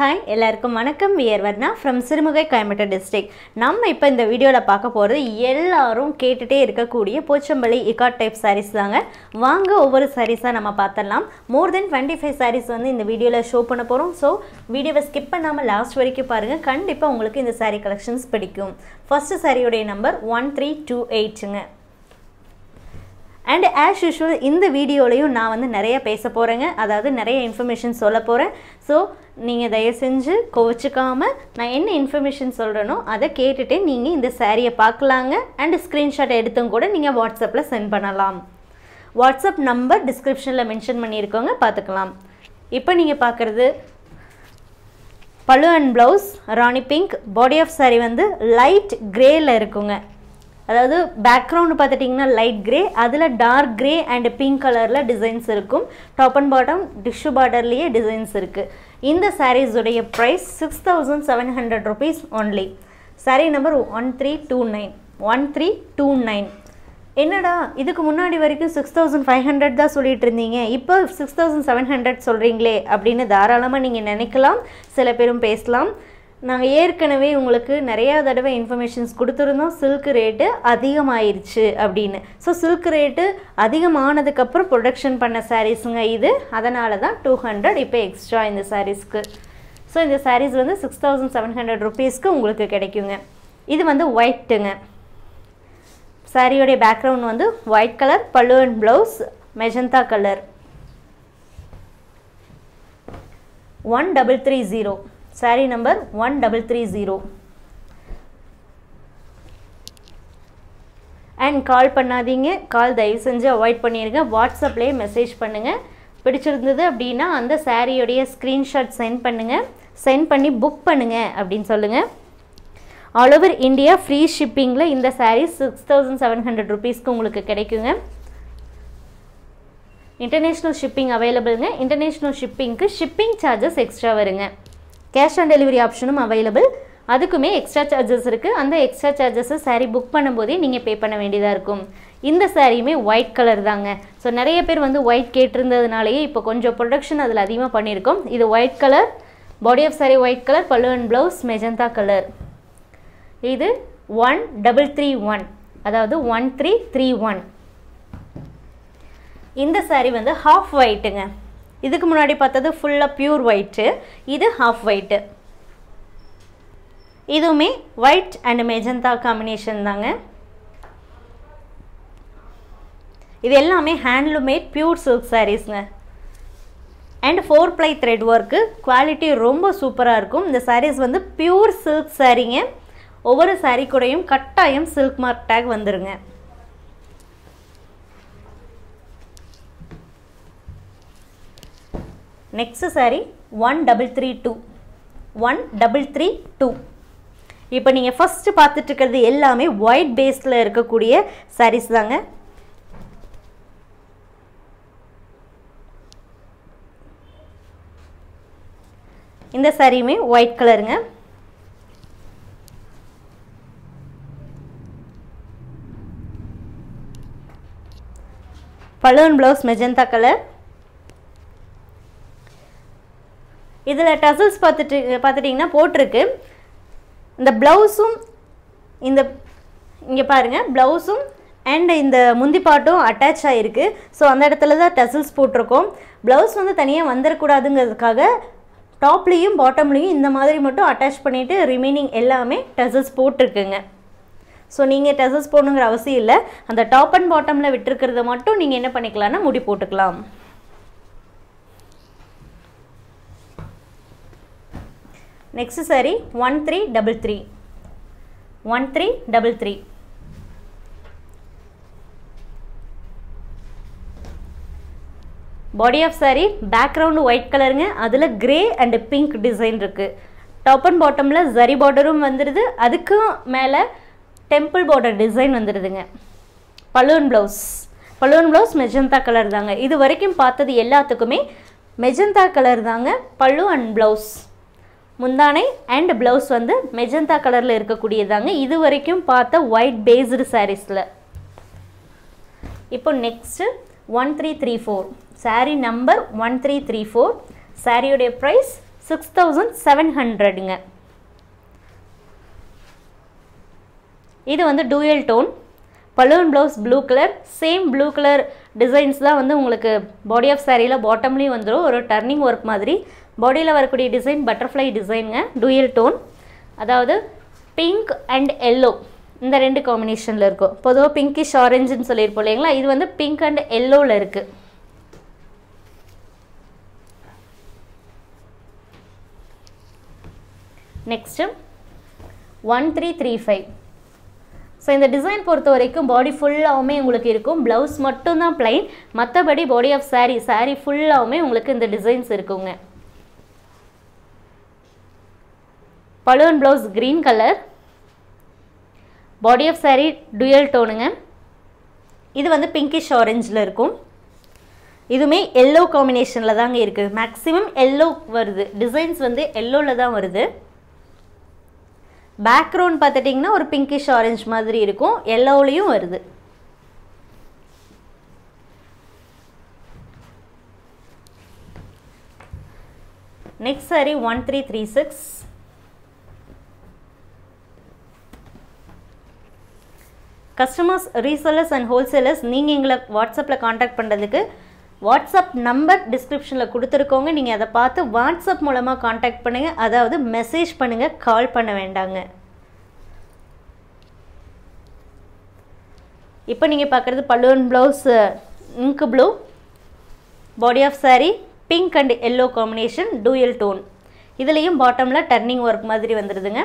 hi எல்லாருக்கும் வணக்கம் we're Varna from Sirumugai Coimbatore district நம்ம இப்போ இந்த வீடியோவில் பார்க்க போகிறது எல்லாரும் கேட்டுகிட்டே இருக்கக்கூடிய போச்சம்பள்ளி இக்காட் டைப் sarees தாங்க வாங்க ஒவ்வொரு சாரீஸாக நம்ம பார்த்துடலாம் more than twenty five sarees வந்து இந்த வீடியோவில் ஷோ பண்ண போகிறோம் ஸோ வீடியோவை ஸ்கிப் பண்ணாமல் லாஸ்ட் வரைக்கும் பாருங்கள் கண்டிப்பாக உங்களுக்கு இந்த saree கலெக்ஷன்ஸ் பிடிக்கும் ஃபஸ்ட்டு சாரியோடைய நம்பர் ஒன் த்ரீ டூ எயிட்டுங்க அண்ட் ஆஸ் யூஷுவல் இந்த வீடியோலையும் நான் வந்து நிறைய பேச போகிறேங்க அதாவது நிறைய இன்ஃபர்மேஷன் சொல்ல போகிறேன் ஸோ நீங்கள் தயவு செஞ்சு கோவிச்சுக்காம நான் என்ன இன்ஃபர்மேஷன் சொல்கிறேனோ அதை கேட்டுட்டு நீங்கள் இந்த சாரியை பார்க்கலாங்க அண்ட் ஸ்க்ரீன்ஷாட் எடுத்தும் கூட நீங்கள் வாட்ஸ்அப்பில் சென்ட் பண்ணலாம் வாட்ஸ்அப் நம்பர் டிஸ்கிரிப்ஷனில் மென்ஷன் பண்ணியிருக்கோங்க பார்த்துக்கலாம் இப்போ நீங்கள் பார்க்குறது பழு and blouse rani pink body of saree வந்து லைட் கிரேயில் இருக்குங்க அதாவது பேக்ரவுண்டு பார்த்துட்டிங்கன்னா லைட் கிரே அதில் டார்க் கிரே அண்ட் பிங்க் கலரில் டிசைன்ஸ் இருக்கும் டாப் அண்ட் பாட்டம் டிஷ்யூ பார்டர்லேயே டிசைன்ஸ் இருக்குது இந்த sarees உடைய price six thousand seven hundred rupees only saree number one three two nine one three two nine என்னடா இதுக்கு முன்னாடி வரைக்கும் சிக்ஸ் தௌசண்ட் ஃபைவ் ஹண்ட்ரட் தான் சொல்லிட்டு இருந்தீங்க இப்போ சிக்ஸ் தௌசண்ட் செவன் ஹண்ட்ரட் சொல்கிறீங்களே அப்படின்னு தாராளமாக நீங்கள் நினைக்கலாம் சில பேரும் பேசலாம் நாங்கள் ஏற்கனவே உங்களுக்கு நிறையா தடவை இன்ஃபர்மேஷன்ஸ் கொடுத்துருந்தோம் சில்க் ரேட்டு அதிகமாயிருச்சு அப்படின்னு ஸோ சில்க் ரேட்டு அதிகமானதுக்கப்புறம் ப்ரொடக்ஷன் பண்ண சாரீஸுங்க இது அதனால தான் டூ ஹண்ட்ரட் இப்போ எக்ஸ்ட்ரா இந்த சாரீஸ்க்கு ஸோ இந்த சாரீஸ் வந்து சிக்ஸ் தௌசண்ட் செவன் ஹண்ட்ரட் ருபீஸ்க்கு உங்களுக்கு கிடைக்குங்க இது வந்து ஒயிட்டுங்க சாரியோடைய பேக்ரவுண்ட் வந்து white colour pallu and blouse magenta colour one double three zero saree number one double three zero and call பண்ணாதீங்க கால் தயவு செஞ்சு அவாய்ட் பண்ணிடுங்க வாட்ஸ்அப்லேயே மெசேஜ் பண்ணுங்கள் பிடிச்சிருந்தது அப்படின்னா அந்த சாரியோடைய ஸ்க்ரீன்ஷாட் சென்ட் பண்ணுங்கள் சென்ட் பண்ணி புக் பண்ணுங்கள் அப்படின்னு சொல்லுங்கள் ஆல் ஓவர் இந்தியா ஃப்ரீ ஷிப்பிங்கில் இந்த saree six thousand seven hundred ருபீஸ்க்கு உங்களுக்கு கிடைக்குங்க இன்டர்நேஷ்னல் ஷிப்பிங் அவைலபிள்ங்க இன்டர்நேஷ்னல் ஷிப்பிங்க்கு ஷிப்பிங் சார்ஜஸ் எக்ஸ்ட்ரா வருங்க கேஷ் ஆன் டெலிவரி ஆப்ஷனும் அவைலபிள் அதுக்குமே எக்ஸ்ட்ரா சார்ஜஸ் இருக்குது அந்த எக்ஸ்ட்ரா சார்ஜஸை சாரீ புக் பண்ணும்போதே நீங்கள் பே பண்ண வேண்டியதாக இருக்கும் இந்த சாரியுமே ஒயிட் கலர் தாங்க ஸோ நிறைய பேர் வந்து ஒயிட் கேட்டிருந்ததுனாலேயே இப்போ கொஞ்சம் ப்ரொடக்ஷன் அதில் அதிகமாக பண்ணியிருக்கோம் இது white colour body of saree white colour pallu and blouse magenta colour இது ஒன் டபுள் த்ரீ ஒன் அதாவது ஒன் த்ரீ த்ரீ ஒன் இந்த சாரீ வந்து ஹாஃப் ஒயிட்டுங்க இதுக்கு முன்னாடி பார்த்தது ஃபுல்லாக பியூர் ஒயிட்டு இது ஹாஃப் ஒயிட்டு இதுவுமே ஒயிட் அண்ட் மெஜந்தா காம்பினேஷன் தாங்க இது எல்லாமே ஹேண்ட்லூமேட் பியூர் சில்க் சாரீஸ்ங்க and four ply thread work quality ரொம்ப சூப்பராக இருக்கும் இந்த சாரீஸ் வந்து பியூர் சில்க் சாரீங்க ஒவ்வொரு சாரீ கூடயும் கட்டாயம் சில்க் மார்க் டேக் வந்துருங்க next saree one double three two one double three two இப்போ நீங்கள் ஃபஸ்ட்டு பார்த்துட்டு இருக்கிறது எல்லாமே ஒயிட் பேஸில் இருக்கக்கூடிய சாரீஸ் தாங்க இந்த சாரியுமே ஒயிட் கலருங்க பலூன் ப்ளவுஸ் மெஜந்தா கலர் இதில் டசல்ஸ் பார்த்துட்டு பார்த்துட்டிங்கன்னா போட்டிருக்கு இந்த ப்ளவுஸும் இந்த இங்கே பாருங்கள் ப்ளவுஸும் அண்ட் இந்த முந்தி பாட்டும் அட்டாச் ஆகிருக்கு ஸோ அந்த இடத்துல தான் டசல்ஸ் போட்டிருக்கோம் ப்ளவுஸ் வந்து தனியாக வந்துடக்கூடாதுங்கிறதுக்காக டாப்லேயும் பாட்டம்லேயும் இந்த மாதிரி மட்டும் அட்டாச் பண்ணிவிட்டு ரிமைனிங் எல்லாமே டசல்ஸ் போட்டிருக்குங்க ஸோ நீங்கள் டசல்ஸ் போடணுங்கிற அவசியம் இல்லை அந்த டாப் அண்ட் பாட்டமில் விட்டுருக்கிறத மட்டும் நீங்கள் என்ன பண்ணிக்கலாம்னா முடி போட்டுக்கலாம் next saree one three double three one three double three body of saree background white கலருங்க அதில் கிரே அண்டு பிங்க் டிசைன் இருக்குது டாப் அண்ட் பாட்டமில் ஜரி பார்டரும் வந்துடுது அதுக்கும் மேலே டெம்பிள் பார்டர் டிசைன் வந்துடுதுங்க balloon blouse balloon blouse magenta colour தாங்க இது வரைக்கும் பார்த்தது எல்லாத்துக்குமே மெஜந்தா கலர் தாங்க பல்லு அண்ட் ப்ளவுஸ் முந்தானை அண்ட் ப்ளவுஸ் வந்து மெஜந்தா கலரில் இருக்கக்கூடியதாங்க இது வரைக்கும் பார்த்த ஒயிட் பேஸ்டு சாரீஸில் இப்போ next one three three four saree number one three three four சாரியுடைய ப்ரைஸ் சிக்ஸ் தௌசண்ட் செவன் ஹண்ட்ரடுங்க இது வந்து dual tone balloon blouse blue colour same blue colour designs தான் வந்து உங்களுக்கு பாடி ஆஃப் சாரியில் பாட்டம்லேயும் வந்துடும் ஒரு டர்னிங் ஒர்க் மாதிரி பாடியில் வரக்கூடிய டிசைன் பட்டர்ஃப்ளை டிசைனுங்க டூயல் டோன் அதாவது பிங்க் அண்ட் எல்லோ இந்த ரெண்டு காம்பினேஷனில் இருக்கும் பொதுவாக பிங்கிஷ் ஆரஞ்சுன்னு சொல்லியிருப்போம் இல்லைங்களா இது வந்து பிங்க் அண்ட் எல்லோவில் இருக்குது next one three three five so இந்த டிசைன் பொறுத்த வரைக்கும் பாடி ஃபுல்லாகவுமே உங்களுக்கு இருக்கும் ப்ளவுஸ் மட்டும்தான் பிளைன் மற்றபடி பாடி ஆஃப் சாரீ சாரீ ஃபுல்லாகவுமே உங்களுக்கு இந்த டிசைன்ஸ் இருக்குங்க balloon blouse green colour body of saree dual டோனுங்க இது வந்து பிங்கிஷ் ஆரஞ்சில் இருக்கும் இதுவுமே எல்லோ காம்பினேஷனில் தாங்க இருக்குது மேக்ஸிமம் எல்லோ வருது டிசைன்ஸ் வந்து எல்லோவில் தான் வருது பேக்ரவுண்ட் பார்த்துட்டிங்கன்னா ஒரு பிங்கிஷ் ஆரஞ்ச் மாதிரி இருக்கும் எல்லோவிலையும் வருது next saree one three three six customers resellers and wholesalers நீங்கள் எங்களை வாட்ஸ்அப்பில் காண்டாக்ட் பண்ணுறதுக்கு வாட்ஸ்அப் நம்பர் டிஸ்கிரிப்ஷனில் கொடுத்துருக்கோங்க நீங்கள் அதை பார்த்து வாட்ஸ்அப் மூலமாக காண்டாக்ட் பண்ணுங்கள் அதாவது மெசேஜ் பண்ணுங்கள் கால் பண்ண வேண்டாங்க இப்போ நீங்கள் பார்க்குறது பல்லுவன் ப்ளவுஸ் இங்கு blue body of saree pink and yellow combination dual tone இதுலேயும் பாட்டமில் டர்னிங் ஒர்க் மாதிரி வந்துடுதுங்க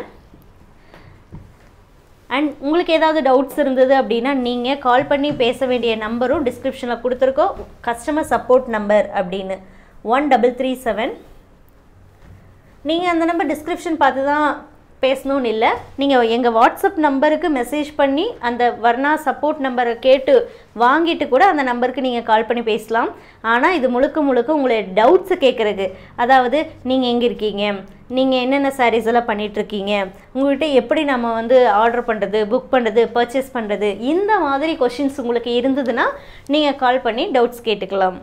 அண்ட் உங்களுக்கு ஏதாவது டவுட்ஸ் இருந்தது அப்படின்னா நீங்கள் கால் பண்ணி பேச வேண்டிய நம்பரும் டிஸ்கிரிப்ஷனில் கொடுத்துருக்கோம் கஸ்டமர் சப்போர்ட் நம்பர் அப்படின்னு ஒன் டபுள் த்ரீ செவன் நீங்கள் அந்த நம்பர் டிஸ்கிரிப்ஷன் பார்த்து தான் பேசணும்னு இல்லை நீங்கள் எங்கள் வாட்ஸ்அப் நம்பருக்கு மெசேஜ் பண்ணி அந்த வர்ணா சப்போர்ட் நம்பரை கேட்டு வாங்கிட்டு கூட அந்த நம்பருக்கு நீங்கள் கால் பண்ணி பேசலாம் ஆனால் இது முழுக்க முழுக்க உங்களை டவுட்ஸு கேட்குறதுக்கு அதாவது நீங்கள் எங்கே இருக்கீங்க நீங்கள் என்னென்ன சாரீஸ் எல்லாம் பண்ணிகிட்ருக்கீங்க உங்கள்கிட்ட எப்படி நம்ம வந்து ஆர்டர் பண்ணுறது புக் பண்ணுறது பர்ச்சேஸ் பண்ணுறது இந்த மாதிரி கொஷின்ஸ் உங்களுக்கு இருந்ததுன்னா நீங்கள் கால் பண்ணி டவுட்ஸ் கேட்டுக்கலாம்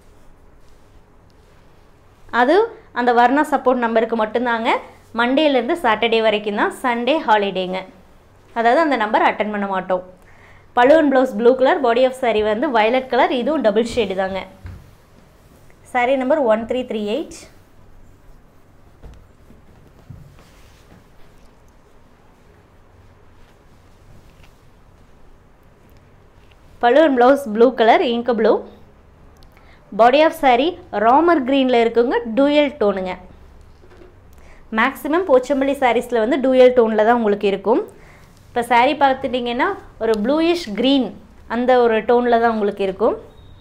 அது அந்த வர்ணா சப்போர்ட் நம்பருக்கு மட்டும்தாங்க மண்டேலேருந்து சாட்டர்டே வரைக்கும் தான் சண்டே ஹாலிடேங்க அதாவது அந்த நம்பர் அட்டன் பண்ண மாட்டோம் balloon blouse blue colour body of saree வந்து வயலட் கலர் இதுவும் டபுள் ஷேடு தாங்க saree number one three three eight balloon blouse blue colour இங்கு blue body of saree Ramar க்ரீனில் இருக்குங்க டூயல் டோனுங்க மேக்ஸிமம் போச்சம்பள்ளி சாரீஸில் வந்து டூயல் டோனில் தான் உங்களுக்கு இருக்கும் இப்போ சாரீ பார்த்துட்டிங்கன்னா ஒரு ப்ளூயிஷ் க்ரீன் அந்த ஒரு டோனில் தான் உங்களுக்கு இருக்கும்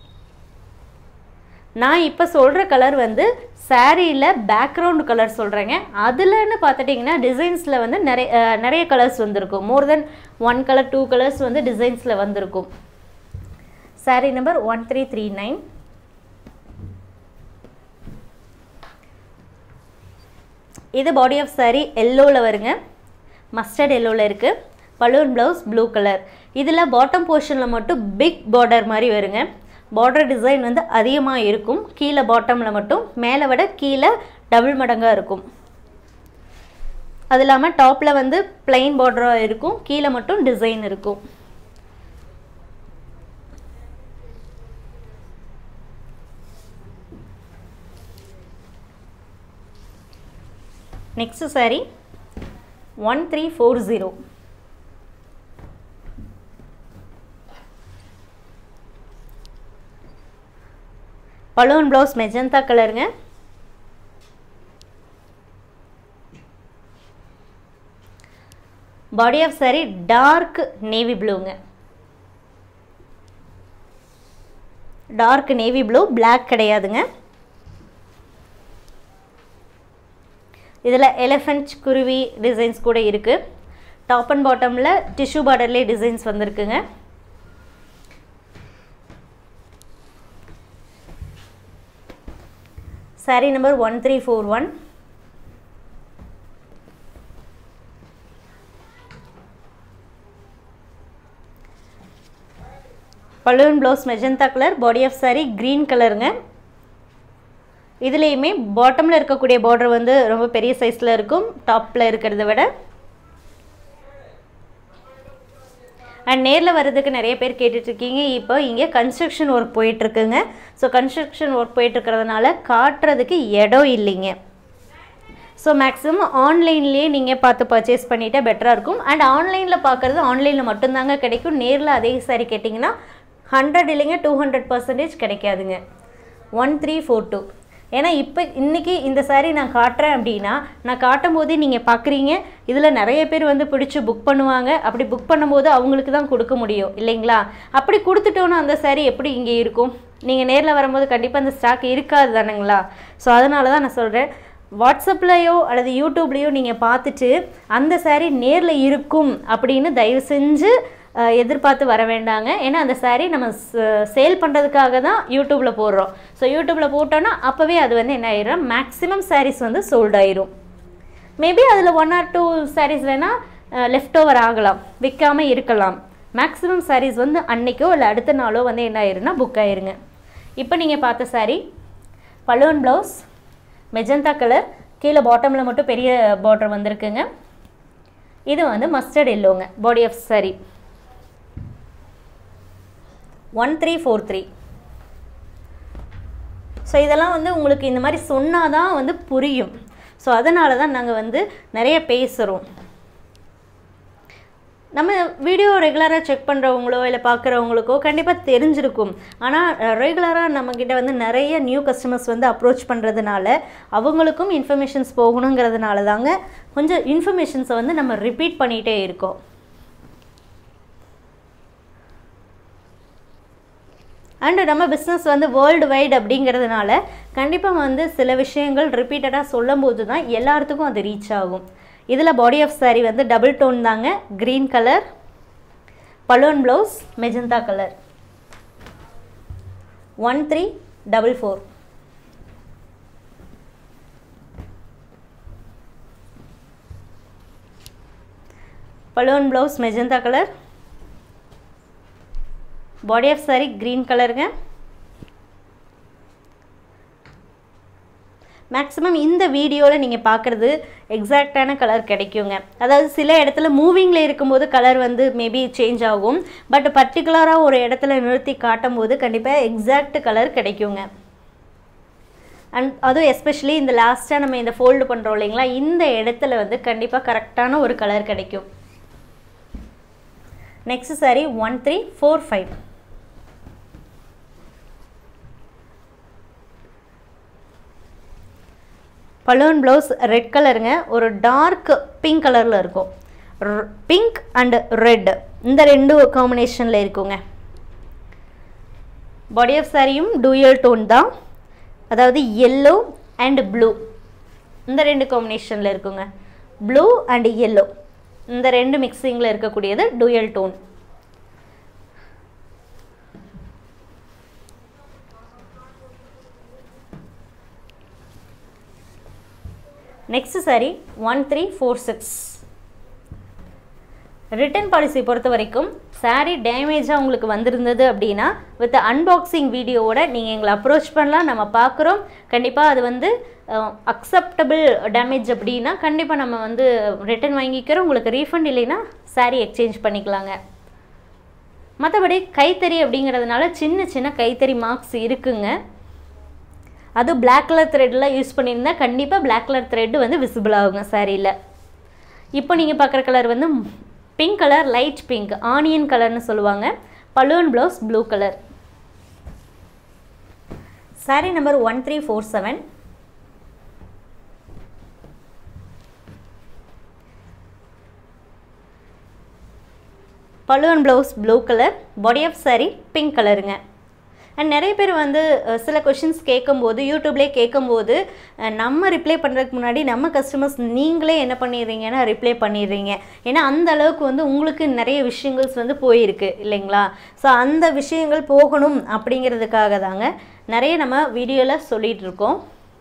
நான் இப்போ சொல்கிற கலர் வந்து சாரியில் பேக்ரவுண்ட் கலர் சொல்கிறேங்க அதில்னு பார்த்துட்டிங்கன்னா டிசைன்ஸில் வந்து நிறைய நிறைய கலர்ஸ் வந்திருக்கும் more than one colour two colours வந்து டிசைன்ஸில் வந்திருக்கும் saree number one three three nine இது பாடி ஆஃப் சாரீ எல்லோவில் வருங்க மஸ்டர்ட் எல்லோவில் இருக்குது பலூன் ப்ளவுஸ் ப்ளூ கலர் இதில் பாட்டம் போர்ஷனில் மட்டும் பிக் பார்டர் மாதிரி வருங்க பார்டர் டிசைன் வந்து அதிகமாக இருக்கும் கீழே பாட்டமில் மட்டும் மேலே விட கீழே டபுள் மடங்காக இருக்கும் அது இல்லாமல் டாப்பில் வந்து பிளெயின் பார்டராக இருக்கும் கீழே மட்டும் டிசைன் இருக்கும் next saree one three four zero balloon blouse magenta கலருங்க body of saree dark navy ப்ளூங்க டார்க் நேவி ப்ளூ பிளாக் கிடையாதுங்க இதில் எலிஃபெண்ட் குருவி டிசைன்ஸ் கூட இருக்குது டாப் அண்ட் பாட்டமில் டிஷ்யூ பார்டர்லேயே டிசைன்ஸ் வந்திருக்குங்க saree number one three four one balloon blouse magenta colour body of saree green கலருங்க இதுலேயுமே பாட்டமில் இருக்கக்கூடிய பார்டர் வந்து ரொம்ப பெரிய சைஸில் இருக்கும் டாப்பில் இருக்கிறத விட அண்ட் நேரில் வர்றதுக்கு நிறைய பேர் கேட்டுட்ருக்கீங்க இப்போ இங்கே கன்ஸ்ட்ரக்ஷன் ஒர்க் போயிட்டுருக்குங்க ஸோ கன்ஸ்ட்ரக்ஷன் ஒர்க் போயிட்டுருக்கிறதுனால காட்டுறதுக்கு இடம் இல்லைங்க ஸோ மேக்ஸிமம் ஆன்லைன்லேயே நீங்கள் பார்த்து பர்ச்சேஸ் பண்ணிட்டா பெட்டராக இருக்கும் அண்ட் ஆன்லைனில் பார்க்குறது ஆன்லைனில் மட்டும்தாங்க கிடைக்கும் நேரில் அதே சாரி கேட்டிங்கன்னா ஹண்ட்ரட் இல்லைங்க டூ ஹண்ட்ரட் பர்சன்டேஜ் கிடைக்காதுங்க ஒன் த்ரீ ஃபோர் டூ ஏன்னா இப்போ இன்றைக்கி இந்த சாரீ நான் காட்டுறேன் அப்படின்னா நான் காட்டும் போதே நீங்கள் பார்க்குறீங்க இதில் நிறைய பேர் வந்து பிடிச்சி புக் பண்ணுவாங்க அப்படி புக் பண்ணும்போது அவங்களுக்கு தான் கொடுக்க முடியும் இல்லைங்களா அப்படி கொடுத்துட்டோன்னா அந்த சாரீ எப்படி இங்கே இருக்கும் நீங்கள் நேரில் வரும்போது கண்டிப்பாக அந்த ஸ்டாக் இருக்காது தானுங்களா ஸோ அதனால தான் நான் சொல்கிறேன் வாட்ஸ்அப்லேயோ அல்லது யூடியூப்லேயோ நீங்கள் பார்த்துட்டு அந்த சாரீ நேரில் இருக்கும் அப்படின்னு தயவு செஞ்சு அஹ், எதிர்பார்த்து வர வேண்டாங்க ஏன்னா அந்த saree நம்ம சேல் பண்ணுறதுக்காக தான் யூடியூப்பில் போடுறோம் ஸோ யூடியூப்பில் போட்டோன்னா அப்போவே அது வந்து என்ன ஆயிரும் மேக்ஸிமம் sarees வந்து சோல்ட் ஆயிரும் மேபி அதில் ஒன் ஆர் டூ sarees வேணால் லெஃப்ட் ஓவர் ஆகலாம் விற்காமல் இருக்கலாம் மேக்ஸிமம் sarees வந்து அன்னைக்கோ இல்லை அடுத்த நாளோ வந்து என்ன ஆயிரும்னா புக் ஆயிருங்க இப்போ நீங்கள் பார்த்த saree balloon blouse magenta colour கீழே பாட்டமில் மட்டும் பெரிய பார்டர் வந்திருக்குங்க இது வந்து மஸ்டர்ட் எல்லோங்க body of saree one three four three so இதெல்லாம் வந்து உங்களுக்கு இந்த மாதிரி சொன்னால் தான் வந்து புரியும் ஸோ அதனால தான் நாங்கள் வந்து நிறைய பேசுகிறோம் நம்ம வீடியோ ரெகுலராக செக் பண்ணுறவங்களோ இல்லை பார்க்குறவங்களுக்கோ கண்டிப்பாக தெரிஞ்சிருக்கும் ஆனால் ரெகுலராக நம்மக்கிட்ட வந்து நிறைய நியூ கஸ்டமர்ஸ் வந்து அப்ரோச் பண்ணுறதுனால அவங்களுக்கும் இன்ஃபர்மேஷன்ஸ் போகணுங்கிறதுனால தாங்க கொஞ்சம் இன்ஃபர்மேஷன்ஸை வந்து நம்ம ரிப்பீட் பண்ணிகிட்டே இருக்கோம் அண்டு நம்ம பிஸ்னஸ் வந்து வேர்ல்டு வைடு அப்படிங்கிறதுனால கண்டிப்பாக வந்து சில விஷயங்கள் ரிப்பீட்டடாக சொல்லும்போது தான் எல்லாத்துக்கும் அது ரீச் ஆகும் இதில் பாடி ஆஃப் saree வந்து டபுள் டோன் தாங்க green colour balloon blouse magenta colour one three double four balloon blouse magenta colour body of saree green கலருங்க மேக்ஸிமம் இந்த வீடியோவில் நீங்கள் பார்க்குறது எக்ஸாக்டான கலர் கிடைக்குங்க அதாவது சில இடத்துல மூவிங்கில் இருக்கும்போது கலர் வந்து மேபி சேஞ்ச் ஆகும் பட் பர்டிகுலராக ஒரு இடத்துல நிறுத்தி காட்டும் போது கண்டிப்பாக எக்ஸாக்ட் கலர் கிடைக்குங்க அண்ட் அதுவும் எஸ்பெஷலி இந்த லாஸ்ட்டாக நம்ம இந்த ஃபோல்டு பண்ணுறோம் இல்லைங்களா இந்த இடத்துல வந்து கண்டிப்பாக கரெக்டான ஒரு கலர் கிடைக்கும் next saree one three four five balloon blouse red கலருங்க ஒரு டார்க் பிங்க் கலரில் இருக்கும் பிங்க் அண்ட் ரெட் இந்த ரெண்டு காம்பினேஷனில் இருக்குங்க பாடி ஆஃப் சாரியும் டூயல் டோன் தான் அதாவது எல்லோ அண்ட் ப்ளூ இந்த ரெண்டு காம்பினேஷனில் இருக்குங்க ப்ளூ அண்ட் எல்லோ இந்த ரெண்டு மிக்சிங்கில் இருக்கக்கூடியது dual tone next saree one three four six return policy பொறுத்த வரைக்கும் சாரீ டேமேஜாக உங்களுக்கு வந்திருந்தது அப்படின்னா வித் அன்பாக்சிங் வீடியோவோட நீங்கள் எங்களை அப்ரோச் பண்ணலாம் நம்ம பார்க்குறோம் கண்டிப்பாக அது வந்து அக்செப்டபிள் டேமேஜ் அப்படின்னா கண்டிப்பாக நம்ம வந்து ரிட்டர்ன் வாங்கிக்கிறோம் உங்களுக்கு ரீஃபண்ட் இல்லைன்னா சாரீ எக்ஸ்சேஞ்ச் பண்ணிக்கலாங்க மற்றபடி கைத்தறி அப்படிங்கிறதுனால சின்ன சின்ன கைத்தறி மார்க்ஸ் இருக்குங்க அது பிளாக் கலர் த்ரெட்டில் யூஸ் பண்ணியிருந்தா கண்டிப்பாக பிளாக் கலர் த்ரெட்டு வந்து விசிபிள் ஆகுங்க சாரியில் இப்போ நீங்கள் பார்க்குற கலர் வந்து pink colour light pink onion கலர்னு சொல்லுவாங்க balloon blouse blue colour saree number one three four seven balloon blouse blue colour body of saree pink கலருங்க அண்ட் நிறைய பேர் வந்து அஹ், சில கொஷின்ஸ் கேட்கும்போது யூடியூப்லேயே கேட்கும்போது அஹ், நம்ம ரிப்ளை பண்ணுறதுக்கு முன்னாடி நம்ம கஸ்டமர்ஸ் நீங்களே என்ன பண்ணிடுறீங்கன்னா ரிப்ளை பண்ணிடுறீங்க ஏன்னா அந்த அளவுக்கு வந்து உங்களுக்கு நிறைய விஷயங்கள்ஸ் வந்து போயிருக்கு இல்லைங்களா ஸோ அந்த விஷயங்கள் போகணும் அப்படிங்கிறதுக்காக தாங்க நிறைய நம்ம வீடியோவில் சொல்லிகிட்டு இருக்கோம்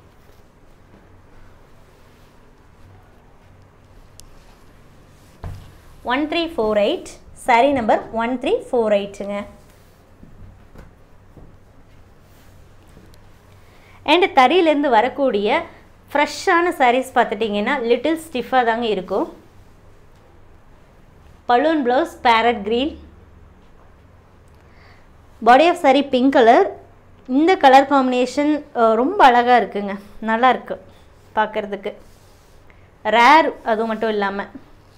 one three four eight saree number one three four எயிட்டுங்க அண்ட் தறியிலேருந்து வரக்கூடிய ஃப்ரெஷ்ஷான sarees பார்த்துட்டிங்கன்னா லிட்டில் ஸ்டிஃபாக தாங்க இருக்கும் balloon blouse parrot green body of saree pink colour இந்த கலர் காம்பினேஷன் ரொம்ப அழகாக இருக்குங்க நல்லா இருக்கு பார்க்குறதுக்கு ரேர் அது மட்டும் இல்லாமல்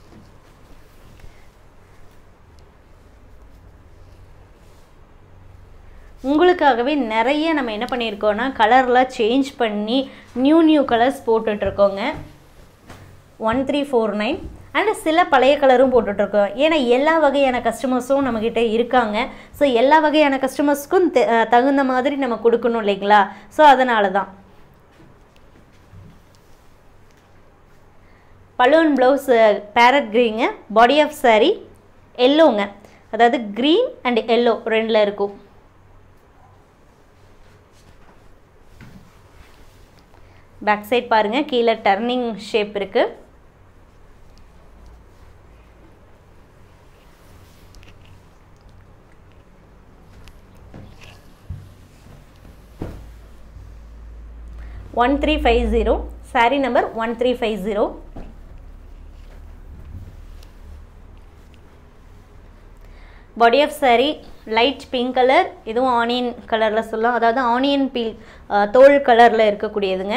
உங்களுக்காகவே நிறைய நம்ம என்ன பண்ணியிருக்கோம்னா கலர்லாம் சேஞ்ச் பண்ணி நியூ நியூ கலர்ஸ் போட்டுட்ருக்கோங்க one three four nine and சில பழைய கலரும் போட்டுட்ருக்கோம் ஏன்னா எல்லா வகையான கஸ்டமர்ஸும் நம்மக்கிட்ட இருக்காங்க ஸோ எல்லா வகையான கஸ்டமர்ஸ்க்கும் தெ- அஹ் தகுந்த மாதிரி நம்ம கொடுக்கணும் இல்லைங்களா ஸோ அதனால தான் பலூன் ப்ளவுஸ் பேரட் க்ரீங்க பாடி ஆஃப் saree எல்லோங்க அதாவது க்ரீன் அண்ட் எல்லோ ரெண்டில் இருக்கும் பேக் சைட் பாருங்கள் கீழே டர்னிங் ஷேப் இருக்குது one three five zero saree number one three five zero body of saree light pink colour இதுவும் ஆனியன் கலரில் சொல்லலாம் அதாவது ஆனியன் பீல் தோல் கலரில் இருக்கக்கூடியதுங்க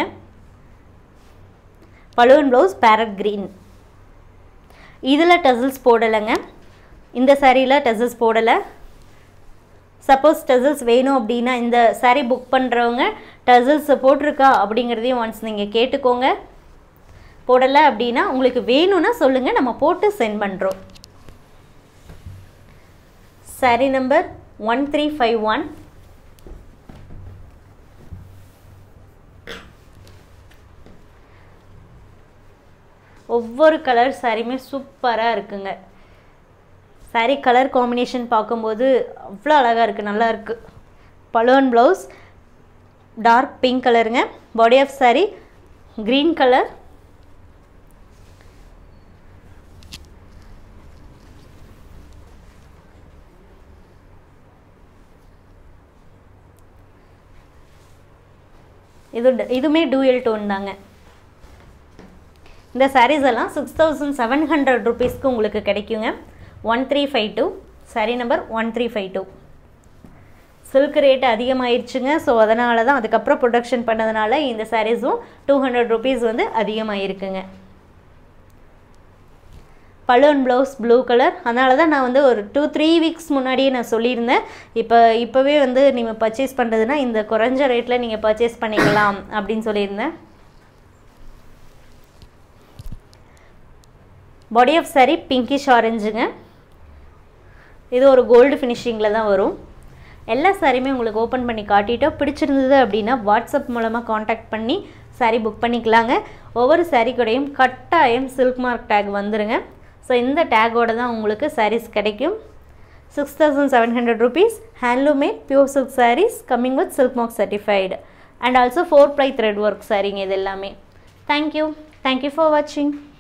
பலூன் ப்ளவுஸ் பேரட் க்ரீன் இதில் டசல்ஸ் போடலைங்க இந்த சாரியில் டசல்ஸ் போடலை சப்போஸ் டசல்ஸ் வேணும் அப்படின்னா இந்த saree புக் பண்ணுறவங்க டசல்ஸ் போட்டிருக்கா அப்படிங்கிறதையும் ஒன்ஸ் நீங்கள் கேட்டுக்கோங்க போடலை அப்படின்னா உங்களுக்கு வேணும்னா சொல்லுங்கள் நம்ம போட்டு சென்ட் பண்ணுறோம் saree number one three five one ஒவ்வொரு கலர் சாரியுமே சூப்பராக இருக்குங்க saree கலர் காம்பினேஷன் பார்க்கும்போது அவ்வளோ அழகாக இருக்குது நல்லா இருக்குது பலோன் ப்ளவுஸ் டார்க் பிங்க் கலருங்க body of saree green colour இது இதுவுமே டூயல் டோன் தாங்க இந்த sarees எல்லாம் சிக்ஸ் தௌசண்ட் செவன் ஹண்ட்ரட் ருபீஸ்க்கு உங்களுக்கு கிடைக்குங்க one three five two saree number one three five two silk rate அதிகமாயிருச்சுங்க ஸோ அதனால தான் அதுக்கப்புறம் ப்ரொடக்ஷன் பண்ணதுனால இந்த சாரீஸும் டூ ஹண்ட்ரட் ருபீஸ் வந்து அதிகமாகிருக்குங்க பலூன் ப்ளவுஸ் ப்ளூ கலர் அதனால தான் நான் வந்து ஒரு டூ த்ரீ வீக்ஸ் முன்னாடியே நான் சொல்லியிருந்தேன் இப்போ இப்போவே வந்து நீங்கள் பர்ச்சேஸ் பண்ணுறதுனா இந்த குறைஞ்ச ரேட்டில் நீங்கள் பர்ச்சேஸ் பண்ணிக்கலாம் அப்படின்னு சொல்லியிருந்தேன் பாடி ஆஃப் saree பிங்கிஷ் ஆரஞ்சுங்க இது ஒரு கோல்டு ஃபினிஷிங்கில் தான் வரும் எல்லா சாரியுமே உங்களுக்கு ஓப்பன் பண்ணி காட்டிட்டோம் பிடிச்சிருந்தது அப்படின்னா வாட்ஸ்அப் மூலமாக காண்டாக்ட் பண்ணி saree புக் பண்ணிக்கலாங்க ஒவ்வொரு saree கூடயும் கட்டாயம் சில்க் மார்க் டேக் வந்துருங்க ஸோ இந்த டேக்கோட தான் உங்களுக்கு sarees கிடைக்கும் six thousand seven hundred rupees handloom made pure silk sarees coming with silk mark certified and also four ply thread work சாரீங்க இது எல்லாமே தேங்க்யூ தேங்க்யூ ஃபார் வாட்சிங்